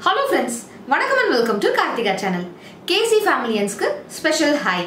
hello friends வணக்கம் and welcome to Karthika channel KC ஃபேமிலியன்ஸ்க்கு special hi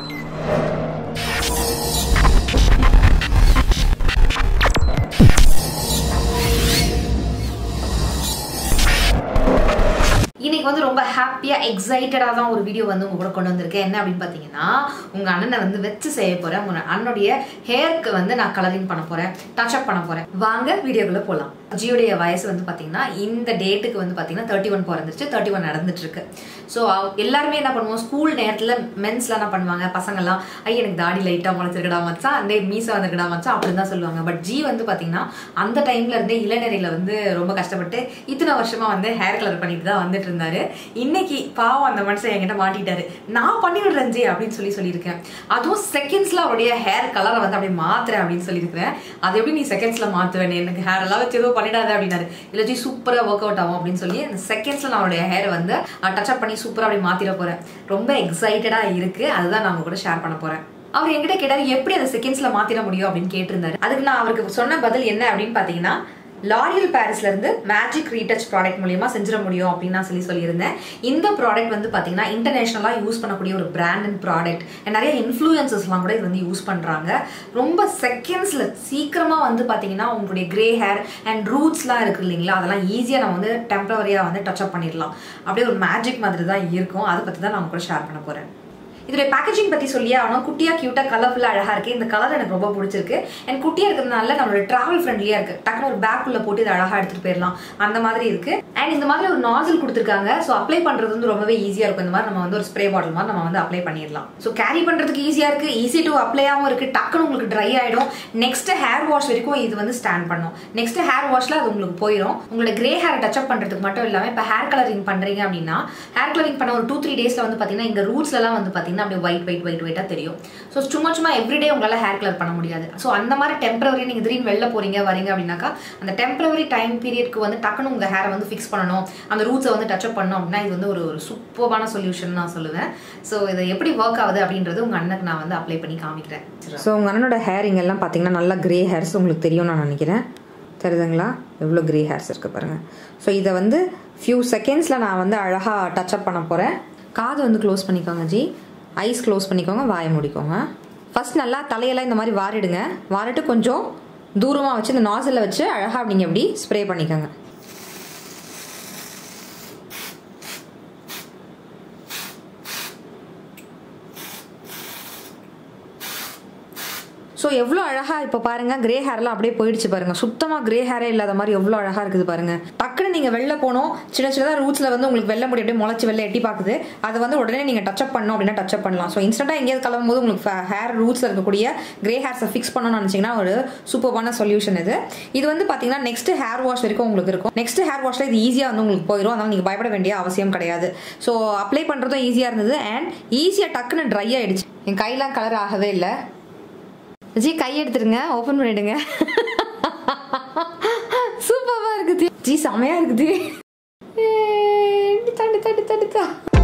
இன்னைக்கு வந்து ரொம்ப ஹாப்பியாக எக்ஸைட்டடாக தான் ஒரு வீடியோ வந்து உங்க கூட கொண்டு வந்திருக்கேன் என்ன அப்படின்னு பார்த்தீங்கன்னா உங்கள் அண்ணனை வந்து வச்சு செய்ய போகிறேன் உங்கள் அண்ணனுடைய ஹேருக்கு வந்து நான் கலரிங் பண்ண போகிறேன் டச் அப் பண்ண போகிறேன் வாங்க வீடியோக்குள்ளே போகலாம் ஜியோடைய வயசு வந்து பார்த்தீங்கன்னா இந்த டேட்டுக்கு வந்து பார்த்தீங்கன்னா தேர்ட்டி ஒன் பிறந்துருச்சு தேர்ட்டி ஒன் நடந்துட்டு இருக்கு ஸோ எல்லாருமே என்ன பண்ணுவோம் ஸ்கூல் நேரத்தில் மென்ஸ்லாம் என்ன பண்ணுவாங்க பசங்கள்லாம் ஐயா எனக்கு தாடி லைட்டாக முளைச்சிருக்கடா மச்சான் அந்த மீசை வந்துருக்கடா மச்சான் அப்படின்னு தான் சொல்லுவாங்க பட் ஜி வந்து பார்த்தீங்கன்னா அந்த டைம்ல இருந்தே இளநரையில் வந்து ரொம்ப கஷ்டப்பட்டு இத்தனை வருஷமா வந்து ஹேர் கலர் பண்ணிட்டு தான் வந்துட்டு இருந்தாரு இன்னைக்கு பாவம் அந்த மனுஷன் என்கிட்ட மாட்டிட்டாரு நான் பண்ணி விடுறேன் ஜி அப்படின்னு சொல்லி சொல்லியிருக்கேன் அதுவும் செகண்ட்ஸ்ல அவருடைய ஹேர் கலரை வந்து அப்படியே மாத்துறேன் அப்படின்னு சொல்லியிருக்கிறேன் அது எப்படி நீ செகண்ட்ஸ்ல மாத்துவேன் எனக்கு ஹேர் எல்லாம் வச்சு எதுவும் பண்ணிடாத அப்படின்னாரு இல்லை ஜி சூப்பரா ஒர்க் அவுட் ஆகும் அப்படின்னு சொல்லி அந்த செகண்ட்ஸ்ல நான் அவருடைய ஹேரை வந்து டச் அப் பண்ணி சூப்பரா அப்படி மாத்திர போறேன் ரொம்ப எக்ஸைட்டடா இருக்கு அதுதான் நான் உங்க கூட ஷேர் பண்ண போறேன் அவர் என்கிட்ட கேட்டாரு எப்படி அதை செகண்ட்ஸ்ல மாத்திர முடியும் அப்படின்னு கேட்டிருந்தாரு அதுக்கு நான் அவருக்கு சொன்ன பதில் என்ன அப்படின்னு பாத்தீங்கன்னா லாரியல் பாரிஸ்ல இருந்து மேஜிக் ரீடச் ப்ராடக்ட் மூலியமா செஞ்சிட முடியும் அப்படின்னு நான் சொல்லி சொல்லியிருந்தேன் இந்த ப்ராடக்ட் வந்து பாத்தீங்கன்னா இன்டர்நேஷனலா யூஸ் பண்ணக்கூடிய ஒரு பிராண்ட் அண்ட் ப்ராடக்ட் நிறைய இன்ஃப்ளூயன்சஸ்லாம் கூட இது வந்து யூஸ் பண்றாங்க ரொம்ப செகண்ட்ஸ்ல சீக்கிரமா வந்து பாத்தீங்கன்னா உங்களுடைய கிரே ஹேர் அண்ட் ரூட்ஸ்லாம் இருக்கு இல்லைங்களா அதெல்லாம் ஈஸியா நம்ம வந்து டெம்பரவரியா வந்து டச் அப் பண்ணிடலாம் அப்படியே ஒரு மேஜிக் மாதிரி தான் இருக்கும் அதை பத்தி தான் நான் உங்க கூட ஷேர் பண்ண போறேன் இதோட பேக்கேஜிங் பத்தி சொல்லியே ஆகணும் குட்டியா கியூட்டா கலர்ஃபுல்லா அழகா இருக்கு இந்த கலர் எனக்கு ரொம்ப பிடிச்சிருக்கு அண்ட் குட்டியா இருக்கிறதுனால நம்மளோட டிராவல் ஃப்ரெண்ட்லியா இருக்கு டக்குனு ஒரு பேக் உள்ள போட்டு இதை அழகா எடுத்துட்டு போயிடலாம் அந்த மாதிரி இருக்கு அண்ட் இந்த மாதிரி ஒரு நாசில் கொடுத்துருக்காங்க ஸோ அப்ளை பண்றது வந்து ரொம்பவே ஈஸியா இருக்கும் இந்த மாதிரி நம்ம வந்து ஒரு ஸ்ப்ரே பாட்டில் மாதிரி நம்ம வந்து அப்ளை பண்ணிடலாம் ஸோ கேரி பண்றதுக்கு ஈஸியா இருக்கு ஈஸி டு அப்ளையாகவும் இருக்கு டக்குனு உங்களுக்கு ட்ரை ஆயிடும் நெக்ஸ்ட் ஹேர் வாஷ் வரைக்கும் இது வந்து ஸ்டாண்ட் பண்ணும் நெக்ஸ்ட் ஹேர் வாஷ்ல அது உங்களுக்கு போயிடும் உங்களோட கிரே ஹேர் டச் அப் பண்றதுக்கு மட்டும் இல்லாம இப்போ ஹேர் கலரிங் பண்றீங்க அப்படின்னா ஹேர் கலரிங் பண்ண ஒரு டூ த்ரீ டேஸ்ல வந்து பாத்தீங்கன்னா இந்த ரூட்ஸ்ல எல்லாம் வந்து பாத்தீங்கன்னா அப்படியே ஒயிட் ஒயிட் ஒயிட் ஒயிட்டா தெரியும் ஸோ சும்மா சும்மா எவ்ரிடே உங்களால ஹேர் கலர் பண்ண முடியாது ஸோ அந்த மாதிரி டெம்பரவரி நீங்க திடீர்னு வெளில போறீங்க வரீங்க அப்படின்னாக்கா அந்த டெம்பரவரி டைம் பீரியட்க்கு வந்து டக்குனு உங்க ஹேரை வந்து ஃபிக்ஸ் பண்ணணும் அந்த ரூட்ஸை வந்து டச் அப் பண்ணணும் அப்படின்னா இது வந்து ஒரு ஒரு சூப்பரான சொல்யூஷன் நான் சொல்லுவேன் ஸோ இது எப்படி ஒர்க் ஆகுது அப்படின்றது உங்க அண்ணனுக்கு நான் வந்து அப்ளை பண்ணி காமிக்கிறேன் ஸோ உங்கள் அண்ணனோட ஹேர் இங்கெல்லாம் பார்த்தீங்கன்னா நல்லா கிரே ஹேர்ஸ் உங்களுக்கு தெரியும் நான் நினைக்கிறேன் தெரியுதுங்களா எவ்வளோ கிரே ஹேர்ஸ் இருக்குது பாருங்கள் ஸோ இதை வந்து ஃபியூ செகண்ட்ஸில் நான் வந்து அழகாக டச் அப் பண்ண போகிறேன் காது வந்து க்ளோஸ் பண்ணிக்கோங்க ஜி ஐஸ் க்ளோஸ் பண்ணிக்கோங்க வாயை மூடிக்கோங்க ஃபர்ஸ்ட் நல்லா தலையெல்லாம் இந்த மாதிரி வாரிடுங்க வாரிட்டு கொஞ்சம் தூரமாக வச்சு இந்த நாசிலில் வச்சு அழகாக அப்படிங்க எப்படி ஸ்ப்ரே பண்ணிக்கோங்க ஸோ எவ்வளோ அழகாக இப்போ பாருங்கள் கிரே ஹேர்லாம் அப்படியே போயிடுச்சு பாருங்கள் சுத்தமாக கிரே ஹேரே இல்லாத மாதிரி எவ்வளோ அழகாக இருக்குது பாருங்கள் டக்குன்னு நீங்கள் வெளில போனோம் சின்ன சின்னதாக ரூட்ஸில் வந்து உங்களுக்கு வெள்ள முடி அப்படியே முளைச்சி வெளில எட்டி பார்க்குது அதை வந்து உடனே நீங்கள் டச்சப் பண்ணணும் அப்படின்னா டச்சப் பண்ணலாம் ஸோ இன்ஸ்டண்ட்டாக எங்கேயாவது கிளம்பும் போது உங்களுக்கு ஹேர் ரூட்ஸில் இருக்கக்கூடிய கிரே ஹேர்ஸை ஃபிக்ஸ் பண்ணணும்னு நினச்சிங்கன்னா ஒரு சூப்பரான சொல்யூஷன் இது இது வந்து பார்த்தீங்கன்னா நெக்ஸ்ட் ஹேர் வாஷ் வரைக்கும் உங்களுக்கு இருக்கும் நெக்ஸ்ட் ஹேர் வாஷில் இது ஈஸியாக வந்து உங்களுக்கு போயிடும் அதனால் நீங்கள் பயப்பட வேண்டிய அவசியம் கிடையாது ஸோ அப்ளை பண்ணுறதும் ஈஸியாக இருந்தது அண்ட் ஈஸியாக டக்குன்னு ட்ரை ஆகிடுச்சு என் கையெல்லாம் கலர் ஆகவே இல்லை ஜி கை எடுத்துருங்க ஓபன் பண்ணிடுங்க சூப்பரா இருக்குது ஜி செமையா இருக்குது தடு தடு தடுத்தா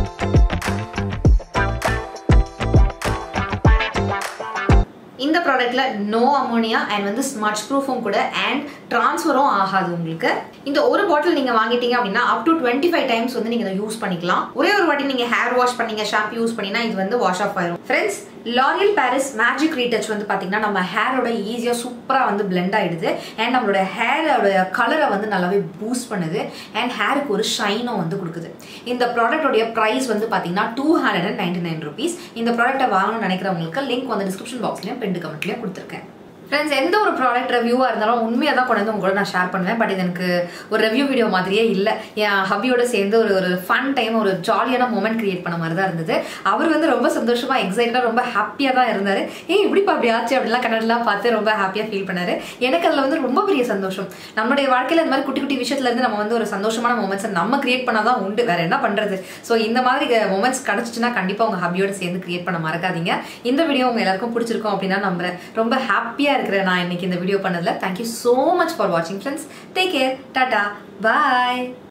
இந்த ப்ராடக்ட்ல நோ அமோனியா அண்ட் வந்து ஸ்மட்ச் ப்ரூஃபும் கூட அண்ட் ட்ரான்ஸ்ஃபரும் ஆகாது உங்களுக்கு இந்த ஒரு பாட்டில் நீங்க வாங்கிட்டீங்க அப்படின்னா up to twenty five times வந்து நீங்க இதை யூஸ் பண்ணிக்கலாம் ஒரே ஒரு வாட்டி நீங்க ஹேர் வாஷ் பண்ணீங்க ஷாம்பு யூஸ் பண்ணினா இது வந்து வாஷ் ஆஃப் ஆயிரும் friends L'Oreal Paris magic retouch வந்து பாத்தீங்கன்னா நம்ம ஹேரோட ஈஸியா சூப்பரா வந்து பிளெண்ட் ஆயிடுது அண்ட் நம்மளோட ஹேரோட கலரை வந்து நல்லாவே பூஸ்ட் பண்ணுது அண்ட் ஹேருக்கு ஒரு ஷைனும் வந்து கொடுக்குது இந்த ப்ராடக்டோடைய ப்ரைஸ் வந்து பாத்தீங்கன்னா two hundred and ninety nine rupees இந்த ப்ராடக்ட்டை வாங்கணும்னு நினைக்கிறவங்களுக்கு லிங்க் வந்து டிஸ்கிரிப்ஷன் பாக்ஸ்லயும் பெண்டு கமெண்ட்லயும் கொடுத்துருக்கேன் ஃப்ரெண்ட்ஸ் எந்த ஒரு ப்ராடக்ட் ரிவ்யூவாக இருந்தாலும் உண்மையாக தான் கொண்டு வந்து உங்களோட நான் ஷேர் பண்ணுவேன் பட் இது எனக்கு ஒரு ரிவ்யூ வீடியோ மாதிரியே இல்லை என் ஹபியோட சேர்ந்து ஒரு ஒரு ஃபன் டைம் ஒரு ஜாலியான மூமெண்ட் கிரியேட் பண்ண மாதிரி தான் இருந்தது அவர் வந்து ரொம்ப சந்தோஷமா எக்ஸைட்டடாக ரொம்ப ஹாப்பியாக தான் இருந்தார் ஏ இப்படிப்பா அப்படி ஆச்சு அப்படிலாம் கன்னடெல்லாம் பார்த்து ரொம்ப ஹாப்பியாக ஃபீல் பண்ணாரு எனக்கு அதில் வந்து ரொம்ப பெரிய சந்தோஷம் நம்மளுடைய வாழ்க்கையில் இந்த மாதிரி குட்டி குட்டி விஷயத்துல இருந்து நம்ம வந்து ஒரு சந்தோஷமான மூமெண்ட்ஸை நம்ம கிரியேட் பண்ணாதான் உண்டு வேற என்ன பண்றது ஸோ இந்த மாதிரி மூமெண்ட்ஸ் கிடைச்சிச்சுன்னா கண்டிப்பாக உங்க ஹபியோட சேர்ந்து கிரியேட் பண்ண மறக்காதீங்க இந்த வீடியோ உங்க எல்லாருக்கும் பிடிச்சிருக்கும் அப்படின்னா நம்புறேன் ரொம்ப ஹாப்பியாக இருக்கிறேன் நான் இன்னைக்கு இந்த வீடியோ பண்ணதில் தேங்க்யூ ஸோ மச் ஃபார் வாட்சிங் ஃப்ரெண்ட்ஸ் டேக் கேர் டாடா பாய்